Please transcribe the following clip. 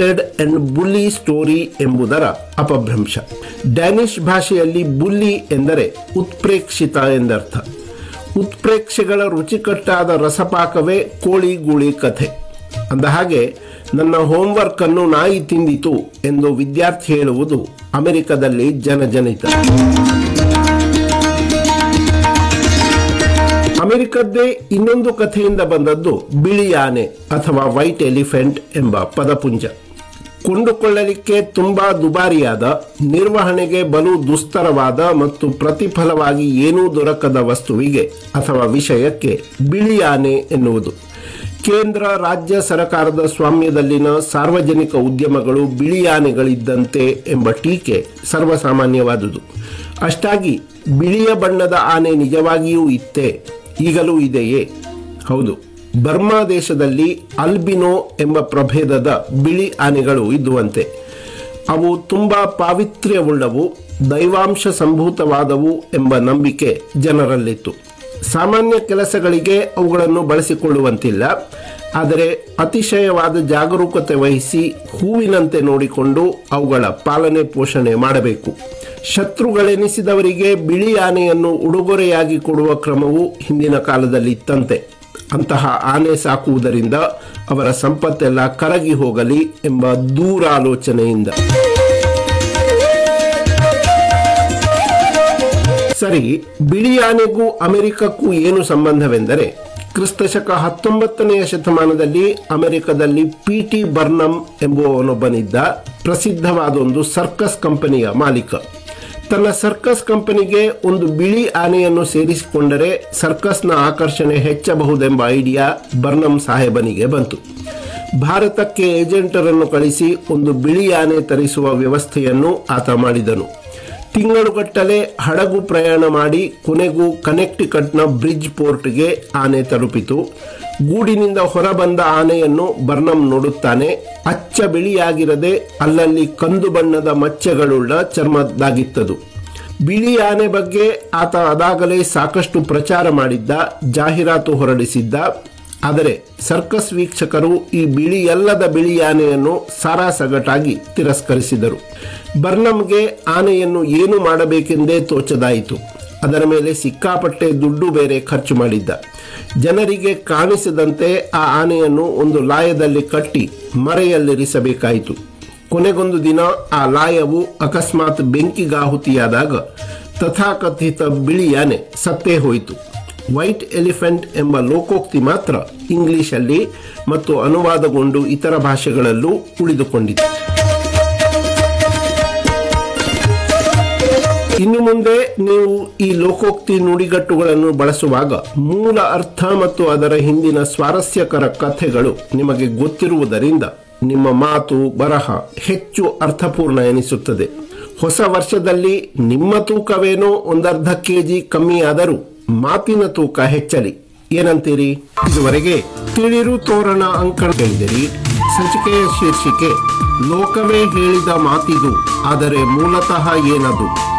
hunted and ಬುಲ್ಲಿ story ಎಂಬುದರ ಅಪಭ್ರಂಶ ಡ್ಯಾನಿಷ್ ಭಾಷೆಯಲ್ಲಿ ಬುಲ್ಲಿ ಎಂದರೆ ಉತ್ಪ್ರೇಕ್ಷಿತ ಎಂದರ್ಥ ಉತ್ಪ್ರೇಕ್ಷೆಗಳ ರುಚಿಕಟ್ಟಾದ ರಸಪಾಕವೇ ಕೋಳಿ ಗೂಳಿ ಕಥೆ ಅಂದ ಹಾಗೆ ನನ್ನ ಹೋಂವರ್ಕ್ ಅನ್ನು ನಾಯಿ ತಿಂದಿತು ಎಂದು ವಿದ್ಯಾರ್ಥಿ ಹೇಳುವುದು ಅಮೆರಿಕದಲ್ಲಿ ಜನಜನಿತ ಅಮೆರಿಕದ್ದೇ ಇನ್ನೊಂದು ಕಥೆಯಿಂದ ಬಂದದ್ದು ಬಿಳಿ ಆನೆ ಅಥವಾ ವೈಟ್ ಎಲಿಫೆಂಟ್ ಎಂಬ ಪದಪುಂಜ ಕೊಂಡುಕೊಳ್ಳಲಿಕ್ಕೆ ತುಂಬಾ ದುಬಾರಿಯಾದ ನಿರ್ವಹಣೆಗೆ ಬಲು ದುಸ್ತರವಾದ ಮತ್ತು ಪ್ರತಿಫಲವಾಗಿ ಏನೂ ದೊರಕದ ವಸ್ತುವಿಗೆ ಅಥವಾ ವಿಷಯಕ್ಕೆ ಬಿಳಿ ಆನೆ ಎನ್ನುವುದು ಕೇಂದ್ರ ರಾಜ್ಯ ಸರ್ಕಾರದ ಸ್ವಾಮ್ಯದಲ್ಲಿನ ಸಾರ್ವಜನಿಕ ಉದ್ಯಮಗಳು ಬಿಳಿ ಆನೆಗಳಿದ್ದಂತೆ ಎಂಬ ಟೀಕೆ ಸರ್ವಸಾಮಾನ್ಯವಾದುದು ಅಷ್ಟಾಗಿ ಬಿಳಿಯ ಬಣ್ಣದ ಆನೆ ನಿಜವಾಗಿಯೂ ಇತ್ತೇ ಈಗಲೂ ಇದೆಯೇ ಹೌದು ಬರ್ಮಾ ದೇಶದಲ್ಲಿ ಅಲ್ಬಿನೋ ಎಂಬ ಪ್ರಭೇದದ ಬಿಳಿ ಆನೆಗಳು ಇದ್ದುವಂತೆ ಅವು ತುಂಬಾ ಪಾವಿತ್ರ್ಯವುಳ್ಳವು ದೈವಾಂಶ ಸಂಭೂತವಾದವು ಎಂಬ ನಂಬಿಕೆ ಜನರಲ್ಲಿತ್ತು ಸಾಮಾನ್ಯ ಕೆಲಸಗಳಿಗೆ ಅವುಗಳನ್ನು ಬಳಸಿಕೊಳ್ಳುವಂತಿಲ್ಲ ಆದರೆ ಅತಿಶಯವಾದ ಜಾಗರೂಕತೆ ವಹಿಸಿ ಹೂವಿನಂತೆ ನೋಡಿಕೊಂಡು ಅವುಗಳ ಪಾಲನೆ ಪೋಷಣೆ ಮಾಡಬೇಕು ಶತ್ರುಗಳೆನಿಸಿದವರಿಗೆ ಬಿಳಿ ಆನೆಯನ್ನು ಉಡುಗೊರೆಯಾಗಿ ಕೊಡುವ ಕ್ರಮವು ಹಿಂದಿನ ಕಾಲದಲ್ಲಿ ಇತ್ತಂತೆ ಅಂತಹ ಆನೆ ಸಾಕುವುದರಿಂದ ಅವರ ಸಂಪತ್ತೆಲ್ಲ ಕರಗಿ ಹೋಗಲಿ ಎಂಬ ದೂರಾಲೋಚನೆಯಿಂದ ಸರಿ ಬಿಳಿ ಆನೆಗೂ ಅಮೆರಿಕಕ್ಕೂ ಏನು ಸಂಬಂಧವೆಂದರೆ ಕ್ರಿಸ್ತಶಕ ಹತ್ತೊಂಬತ್ತನೆಯ ಶತಮಾನದಲ್ಲಿ ಅಮೆರಿಕದಲ್ಲಿ ಪಿ ಟಿ ಬರ್ನಮ್ ಎಂಬುವವನೊಬ್ಬನಿದ್ದ ಪ್ರಸಿದ್ಧವಾದ ಒಂದು ಸರ್ಕಸ್ ಕಂಪನಿಯ ಮಾಲೀಕ ತನ್ನ ಸರ್ಕಸ್ ಕಂಪನಿಗೆ ಒಂದು ಬಿಳಿ ಆನೆಯನ್ನು ಸೇರಿಸಿಕೊಂಡರೆ ಸರ್ಕಸ್ನ ಆಕರ್ಷಣೆ ಹೆಚ್ಚಬಹುದೆಂಬ ಐಡಿಯಾ ಬರ್ನಮ್ ಸಾಹೇಬನಿಗೆ ಬಂತು ಭಾರತಕ್ಕೆ ಏಜೆಂಟರನ್ನು ಕಳಿಸಿ ಒಂದು ಬಿಳಿ ಆನೆ ತರಿಸುವ ವ್ಯವಸ್ಥೆಯನ್ನು ಆತ ಮಾಡಿದನು ತಿಂಗಳುಗಟ್ಟಲೆ ಹಡಗು ಪ್ರಯಾಣ ಮಾಡಿ ಕೊನೆಗೂ ಕನೆಕ್ಟಿಕಟ್ನ ಬ್ರಿಡ್ಜ್ ಪೋರ್ಟ್ಗೆ ಆನೆ ತಲುಪಿತು ಗೂಡಿನಿಂದ ಹೊರಬಂದ ಆನೆಯನ್ನು ಬರ್ನಮ್ ನೋಡುತ್ತಾನೆ ಅಚ್ಚ ಬಿಳಿಯಾಗಿರದೆ ಅಲ್ಲಲ್ಲಿ ಕಂದು ಬಣ್ಣದ ಮಚ್ಚೆಗಳುಳ್ಳ ಚರ್ಮದಾಗಿತ್ತದು ಬಿಳಿ ಆನೆ ಬಗ್ಗೆ ಆತ ಅದಾಗಲೇ ಸಾಕಷ್ಟು ಪ್ರಚಾರ ಮಾಡಿದ್ದ ಜಾಹೀರಾತು ಹೊರಡಿಸಿದ್ದ ಆದರೆ ಸರ್ಕಸ್ ವೀಕ್ಷಕರು ಈ ಬಿಳಿಯಲ್ಲದ ಬಿಳಿ ಆನೆಯನ್ನು ಸಾರಾಸಗಟಾಗಿ ತಿರಸ್ಕರಿಸಿದರು ಬರ್ನಮ್ಗೆ ಆನೆಯನ್ನು ಏನು ಮಾಡಬೇಕೆಂದೇ ತೋಚದಾಯಿತು ಅದರ ಮೇಲೆ ಸಿಕ್ಕಾಪಟ್ಟೆ ದುಡ್ಡು ಬೇರೆ ಖರ್ಚು ಮಾಡಿದ್ದ ಜನರಿಗೆ ಕಾಣಿಸದಂತೆ ಆ ಆನೆಯನ್ನು ಒಂದು ಲಾಯದಲ್ಲಿ ಕಟ್ಟಿ ಮರೆಯಲ್ಲಿರಿಸಬೇಕಾಯಿತು ಕೊನೆಗೊಂದು ದಿನ ಆ ಲಾಯವು ಅಕಸ್ಮಾತ್ ಬೆಂಕಿಗಾಹುತಿಯಾದಾಗ ತಥಾಕಥಿತ ಬಿಳಿ ಆನೆ ಸತ್ತೇ ಹೋಯಿತು ವೈಟ್ ಎಲಿಫೆಂಟ್ ಎಂಬ ಲೋಕೋಕ್ತಿ ಮಾತ್ರ ಇಂಗ್ಲಿಷಲ್ಲಿ ಮತ್ತು ಅನುವಾದಗೊಂಡು ಇತರ ಭಾಷೆಗಳಲ್ಲೂ ಉಳಿದುಕೊಂಡಿದೆ ಇನ್ನು ಮುಂದೆ ನೀವು ಈ ಲೋಕೋಕ್ತಿ ನುಡಿಗಟ್ಟುಗಳನ್ನು ಬಳಸುವಾಗ ಮೂಲ ಅರ್ಥ ಮತ್ತು ಅದರ ಹಿಂದಿನ ಸ್ವಾರಸ್ಯಕರ ಕಥೆಗಳು ನಿಮಗೆ ಗೊತ್ತಿರುವುದರಿಂದ ನಿಮ್ಮ ಮಾತು ಬರಹ ಹೆಚ್ಚು ಅರ್ಥಪೂರ್ಣ ಎನಿಸುತ್ತದೆ ಹೊಸ ವರ್ಷದಲ್ಲಿ ನಿಮ್ಮ ತೂಕವೇನೋ ಒಂದರ್ಧ ಕೆಜಿ ಕಮ್ಮಿಯಾದರೂ ಮಾತಿನ ತೂಕ ಹೆಚ್ಚಲಿ ಏನಂತೀರಿ ಇದುವರೆಗೆ ತಿಳಿರು ತೋರಣ ಅಂಕಣ ಕೇಳಿದಿರಿ ಸಂಚಿಕೆಯ ಶೀರ್ಷಿಕೆ ಲೋಕವೇ ಹೇಳಿದ ಮಾತಿದು ಆದರೆ ಮೂಲತಃ ಏನದು